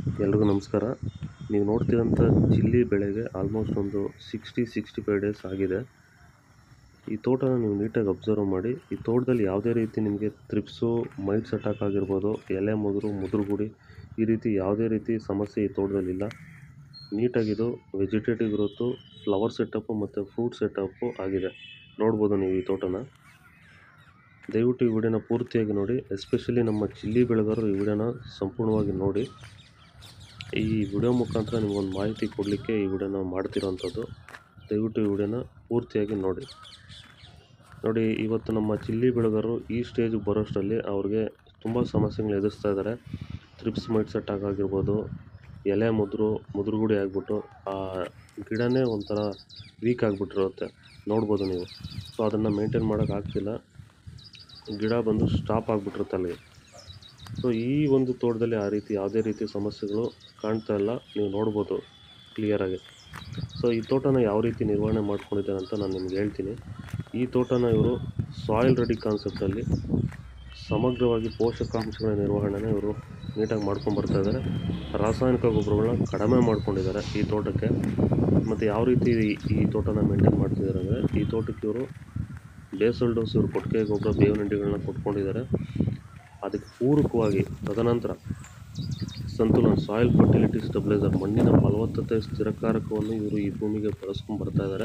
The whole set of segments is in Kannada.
ಎಲ್ರಿಗೂ ನಮಸ್ಕಾರ ನೀವು ನೋಡ್ತಿರೋಂಥ ಚಿಲ್ಲಿ ಬೆಳೆಗೆ ಆಲ್ಮೋಸ್ಟ್ ಒಂದು ಸಿಕ್ಸ್ಟಿ ಸಿಕ್ಸ್ಟಿ ಫೈವ್ ಡೇಸ್ ಆಗಿದೆ ಈ ತೋಟನ ನೀವು ನೀಟಾಗಿ ಅಬ್ಸರ್ವ್ ಮಾಡಿ ಈ ತೋಟದಲ್ಲಿ ಯಾವುದೇ ರೀತಿ ನಿಮಗೆ ತ್ರಿಪ್ಸು ಮೈಟ್ಸ್ ಅಟ್ಯಾಕ್ ಆಗಿರ್ಬೋದು ಎಲೆ ಮುದುರು ಮುದುರುಗುಡಿ ಈ ರೀತಿ ಯಾವುದೇ ರೀತಿ ಸಮಸ್ಯೆ ಈ ತೋಟದಲ್ಲಿಲ್ಲ ನೀಟಾಗಿದು ವೆಜಿಟೇಟಿವ್ ಗ್ರೋತು ಫ್ಲವರ್ ಸೆಟಪ್ಪು ಮತ್ತು ಫ್ರೂಟ್ ಸೆಟಪ್ಪು ಆಗಿದೆ ನೋಡ್ಬೋದು ನೀವು ಈ ತೋಟನ ದಯವಿಟ್ಟು ಈ ವಿಡಿಯೋನ ಪೂರ್ತಿಯಾಗಿ ನೋಡಿ ಎಸ್ಪೆಷಲಿ ನಮ್ಮ ಚಿಲ್ಲಿ ಬೆಳೆಗಾರರು ಈ ವಿಡಿಯೋನ ಸಂಪೂರ್ಣವಾಗಿ ನೋಡಿ ಈ ವಿಡಿಯೋ ಮುಖಾಂತರ ನಿಮಗೊಂದು ಮಾಹಿತಿ ಕೊಡಲಿಕ್ಕೆ ಈ ವಿಡಿಯೋನ ಮಾಡ್ತಿರೋವಂಥದ್ದು ದಯವಿಟ್ಟು ಈ ವಿಡಿಯೋನ ಪೂರ್ತಿಯಾಗಿ ನೋಡಿ ನೋಡಿ ಇವತ್ತು ನಮ್ಮ ಚಿಲ್ಲಿ ಬೆಳೆಗಾರರು ಈ ಸ್ಟೇಜಿಗೆ ಬರೋಷ್ಟರಲ್ಲಿ ಅವ್ರಿಗೆ ತುಂಬ ಸಮಸ್ಯೆಗಳು ಎದುರಿಸ್ತಾ ಇದ್ದಾರೆ ತ್ರಿಪ್ಸ್ ಮೈಟ್ ಸೆಟ್ ಆಗಿರ್ಬೋದು ಎಲೆ ಮುದ್ರು ಮುದುರುಗುಡಿ ಆಗಿಬಿಟ್ಟು ಆ ಗಿಡನೇ ಒಂಥರ ವೀಕ್ ಆಗಿಬಿಟ್ಟಿರುತ್ತೆ ನೋಡ್ಬೋದು ನೀವು ಸೊ ಅದನ್ನು ಮೇಂಟೈನ್ ಮಾಡೋಕ್ಕಾಗ್ತಿಲ್ಲ ಗಿಡ ಬಂದು ಸ್ಟಾಪ್ ಆಗಿಬಿಟ್ಟಿರುತ್ತೆ ಅಲ್ಲಿ ಸೊ ಈ ಒಂದು ತೋಟದಲ್ಲಿ ಆ ರೀತಿ ಯಾವುದೇ ರೀತಿ ಸಮಸ್ಯೆಗಳು ಕಾಣ್ತಾ ಇಲ್ಲ ನೀವು ನೋಡ್ಬೋದು ಕ್ಲಿಯರಾಗಿ ಸೊ ಈ ತೋಟನ ಯಾವ ರೀತಿ ನಿರ್ವಹಣೆ ಮಾಡ್ಕೊಂಡಿದ್ದಾರೆ ಅಂತ ನಾನು ನಿಮ್ಗೆ ಹೇಳ್ತೀನಿ ಈ ತೋಟನ ಇವರು ಸಾಯಿಲ್ ರೆಡಿ ಕಾನ್ಸೆಪ್ಟಲ್ಲಿ ಸಮಗ್ರವಾಗಿ ಪೋಷಕಾಂಶಗಳ ನಿರ್ವಹಣೆನ ಇವರು ನೀಟಾಗಿ ಮಾಡ್ಕೊಂಡು ಬರ್ತಾ ಇದ್ದಾರೆ ರಾಸಾಯನಿಕ ಗೊಬ್ಬರಗಳನ್ನ ಕಡಿಮೆ ಮಾಡ್ಕೊಂಡಿದ್ದಾರೆ ಈ ತೋಟಕ್ಕೆ ಮತ್ತು ಯಾವ ರೀತಿ ಈ- ಈ ತೋಟನ ಮೇಂಟೈನ್ ಮಾಡ್ತಿದ್ದಾರೆ ಅಂದರೆ ಈ ತೋಟಕ್ಕೆ ಇವರು ಬೇಸಲ್ ಡೋಸ್ ಇವರು ಕೊಟ್ಟಿಗೆ ಗೊಬ್ಬರ ಬೇವಿನ ಹಿಂಡಿಗಳನ್ನ ಕೊಟ್ಕೊಂಡಿದ್ದಾರೆ ಅದಕ್ಕೆ ಪೂರಕವಾಗಿ ತದನಂತರ ಸಂತುಲನ ಸಾಯಿಲ್ ಫರ್ಟಿಲಿಟಿ ಸ್ಟೆಬಿಲೈಸರ್ ಮಣ್ಣಿನ ಫಲವತ್ತತೆ ಸ್ಥಿರಕಾರಕವನ್ನು ಇವರು ಈ ಭೂಮಿಗೆ ಬಳಸ್ಕೊಂಡು ಬರ್ತಾ ಇದ್ದಾರೆ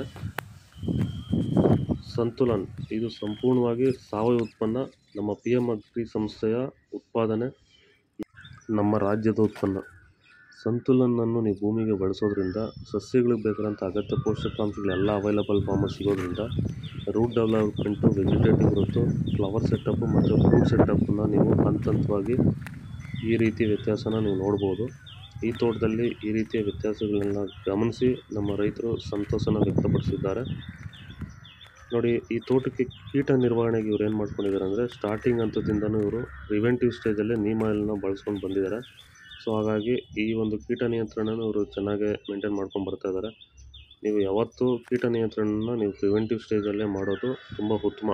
ಸಂತುಲನ್ ಇದು ಸಂಪೂರ್ಣವಾಗಿ ಸಾವಯವ ಉತ್ಪನ್ನ ನಮ್ಮ ಪಿ ಎಮ್ ಅಗ್ರಿ ಸಂಸ್ಥೆಯ ಉತ್ಪಾದನೆ ನಮ್ಮ ರಾಜ್ಯದ ಉತ್ಪನ್ನ ಸಂತುಲನನ್ನು ನೀವು ಭೂಮಿಗೆ ಬಳಸೋದ್ರಿಂದ ಸಸ್ಯಗಳಿಗೆ ಬೇಕಾದಂಥ ಅಗತ್ಯ ಪೋಷಕಾಂಶಗಳೆಲ್ಲ ಅವೈಲಬಲ್ ಫಾರ್ಮಲ್ಲಿ ಸಿಗೋದ್ರಿಂದ root development vegetative growth flower setup ಮತ್ತು ಫ್ರೂಟ್ ಸೆಟಪ್ಪನ್ನು ನೀವು ಹಂತ ಹಂತವಾಗಿ ಈ ರೀತಿ ವ್ಯತ್ಯಾಸನ ನೀವು ನೋಡ್ಬೋದು ಈ ತೋಟದಲ್ಲಿ ಈ ರೀತಿಯ ವ್ಯತ್ಯಾಸಗಳನ್ನ ಗಮನಿಸಿ ನಮ್ಮ ರೈತರು ಸಂತಸನ ವ್ಯಕ್ತಪಡಿಸಿದ್ದಾರೆ ನೋಡಿ ಈ ತೋಟಕ್ಕೆ ಕೀಟ ನಿರ್ವಹಣೆಗೆ ಇವ್ರು ಏನು ಮಾಡ್ಕೊಂಡಿದ್ದಾರೆ ಅಂದರೆ ಸ್ಟಾರ್ಟಿಂಗ್ ಹಂತದಿಂದನೂ ಇವರು ಪ್ರಿವೆಂಟಿವ್ ಸ್ಟೇಜಲ್ಲೇ ನೀಮ್ ಆಯಿಲ್ನ ಬಳಸ್ಕೊಂಡು ಬಂದಿದ್ದಾರೆ ಸೊ ಹಾಗಾಗಿ ಈ ಒಂದು ಕೀಟ ನಿಯಂತ್ರಣನ ಇವರು ಚೆನ್ನಾಗೇ ಮೇಂಟೈನ್ ಮಾಡ್ಕೊಂಡು ಬರ್ತಾ ಇದ್ದಾರೆ ನೀವು ಯಾವತ್ತೂ ಕೀಟ ನಿಯಂತ್ರಣನ ನೀವು ಪ್ರಿವೆಂಟಿವ್ ಸ್ಟೇಜಲ್ಲೇ ಮಾಡೋದು ತುಂಬ ಉತ್ತಮ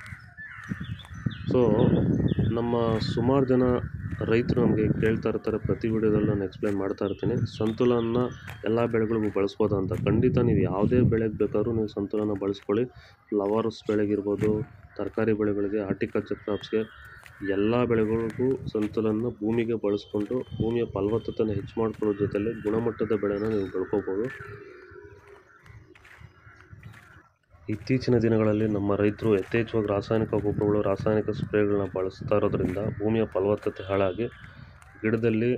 ಸೊ ನಮ್ಮ ಸುಮಾರು ಜನ ರೈತರು ನಮಗೆ ಕೇಳ್ತಾ ಇರ್ತಾರೆ ಪ್ರತಿ ವಿಡಿಯೋದಲ್ಲಿ ನಾನು ಎಕ್ಸ್ಪ್ಲೈನ್ ಮಾಡ್ತಾ ಇರ್ತೀನಿ ಸಂತುಲನ ಎಲ್ಲ ಬೆಳೆಗಳಿಗೂ ಬಳಸ್ಬೋದಾ ಅಂತ ಖಂಡಿತ ನೀವು ಯಾವುದೇ ಬೆಳೆಗೆ ಬೇಕಾದ್ರೂ ನೀವು ಸಂತುಲನ ಬಳಸ್ಕೊಳ್ಳಿ ಫ್ಲವರ್ಸ್ ಬೆಳೆಗಿರ್ಬೋದು ತರಕಾರಿ ಬೆಳೆಗಳಿಗೆ ಆರ್ಟಿಕಲ್ಚರ್ ಕ್ರಾಪ್ಸ್ಗೆ ಎಲ್ಲ ಬೆಳೆಗಳಿಗೂ ಸಂತುಲನ ಭೂಮಿಗೆ ಬಳಸ್ಕೊಂಡು ಭೂಮಿಯ ಫಲವತ್ತತೆನ ಹೆಚ್ಚು ಮಾಡ್ಕೊಳ್ಳೋ ಜೊತೆಲಿ ಗುಣಮಟ್ಟದ ಬೆಳೆನ ನೀವು ಬೆಳ್ಕೋಬೋದು ಇತ್ತೀಚಿನ ದಿನಗಳಲ್ಲಿ ನಮ್ಮ ರೈತರು ಯಥೇಚ್ಛವಾಗಿ ರಾಸಾಯನಿಕ ಗೊಬ್ಬರಗಳು ರಾಸಾಯನಿಕ ಸ್ಪ್ರೇಗಳನ್ನ ಬಳಸ್ತಾ ಇರೋದ್ರಿಂದ ಭೂಮಿಯ ಫಲವತ್ತತೆ ಹಾಳಾಗಿ ಗಿಡದಲ್ಲಿ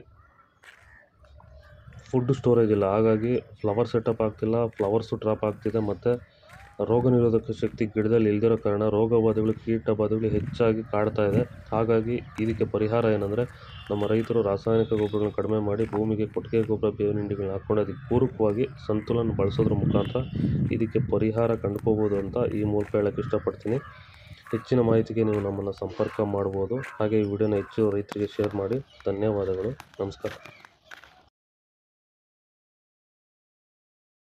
ಫುಡ್ ಸ್ಟೋರೇಜ್ ಇಲ್ಲ ಹಾಗಾಗಿ ಫ್ಲವರ್ ಸೆಟಪ್ ಆಗ್ತಿಲ್ಲ ಫ್ಲವರ್ಸು ಡ್ರಾಪ್ ಆಗ್ತಿದೆ ಮತ್ತು ರೋಗ ನಿರೋಧಕ ಶಕ್ತಿ ಗಿಡದಲ್ಲಿ ಇಲ್ದಿರೋ ಕಾರಣ ರೋಗ ಬಾಧೆಗಳು ಕೀಟ ಬಾಧೆಗಳು ಹೆಚ್ಚಾಗಿ ಕಾಡ್ತಾ ಇದೆ ಹಾಗಾಗಿ ಇದಕ್ಕೆ ಪರಿಹಾರ ಏನಂದರೆ ನಮ್ಮ ರೈತರು ರಾಸಾಯನಿಕ ಗೊಬ್ಬರಗಳನ್ನ ಕಡಿಮೆ ಮಾಡಿ ಭೂಮಿಗೆ ಕೊಟ್ಟಿಗೆ ಗೊಬ್ಬರ ಬೇವಿನ ಹಿಂಡಿಗಳನ್ನ ಹಾಕ್ಕೊಂಡು ಅದಕ್ಕೆ ಪೂರಕವಾಗಿ ಸಂತುಲನ ಬಳಸೋದ್ರ ಮುಖಾಂತರ ಇದಕ್ಕೆ ಪರಿಹಾರ ಕಂಡುಕೋಬೋದು ಅಂತ ಈ ಮೂಲಕ ಹೇಳೋಕ್ಕೆ ಇಷ್ಟಪಡ್ತೀನಿ ಹೆಚ್ಚಿನ ಮಾಹಿತಿಗೆ ನೀವು ನಮ್ಮನ್ನು ಸಂಪರ್ಕ ಮಾಡ್ಬೋದು ಹಾಗೆ ಈ ವಿಡಿಯೋನ ಹೆಚ್ಚು ರೈತರಿಗೆ ಶೇರ್ ಮಾಡಿ ಧನ್ಯವಾದಗಳು ನಮಸ್ಕಾರ